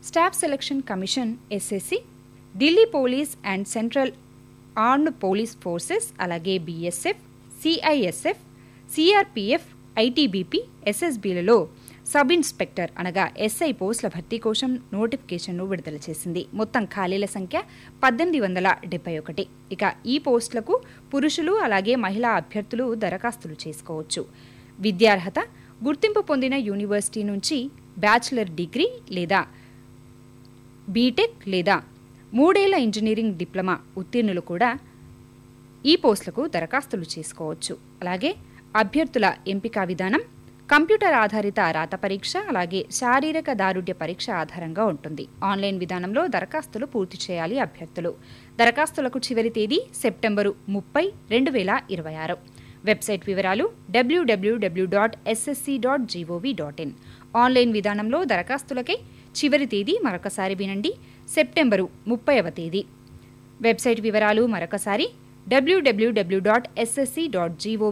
staff selection commission SSC Delhi police and central armed police forces అలాగే BSF CISF CRPF ITBP ఎస్ఎస్బీలలో sub inspector అనగా SI పోస్టుల భర్తీ కోసం నోటిఫికేషన్ను విడుదల చేసింది మొత్తం ఖాళీల సంఖ్య పద్దెనిమిది వందల డెబ్బై ఒకటి ఇక ఈ పోస్టులకు పురుషులు అలాగే మహిళా అభ్యర్థులు దరఖాస్తులు చేసుకోవచ్చు విద్యార్హత గుర్తింపు పొందిన యూనివర్సిటీ నుంచి బ్యాచిలర్ డిగ్రీ లేదా బీటెక్ లేదా మూడేళ్ల ఇంజనీరింగ్ డిప్లొమా ఉత్తీర్ణులు కూడా ఈ పోస్టులకు దరఖాస్తులు చేసుకోవచ్చు అలాగే అభ్యర్థుల ఎంపిక విధానం కంప్యూటర్ ఆధారిత రాత పరీక్ష అలాగే శారీరక దారుఢ్య పరీక్ష ఆధారంగా ఉంటుంది ఆన్లైన్ విధానంలో దరఖాస్తులు పూర్తి చేయాలి అభ్యర్థులు దరఖాస్తులకు చివరి తేదీ సెప్టెంబరు ముప్పై రెండు వేల ఇరవై ఆరు వెబ్సైట్ వివరాలు డబ్ల్యూడబ్ల్యూడబ్ల్యూ dot SSC dot gov dot in online విధానంలో దరఖాస్తులకై చివరి తేదీ మరొకసారి వినండి సెప్టెంబరు ముప్పైవ తేదీ వెబ్సైట్ వివరాలు మరొకసారి డబ్ల్యూడబ్ల్యూడబ్ల్యూ డాట్ ఎస్ఎస్సి డాట్ జీఓవి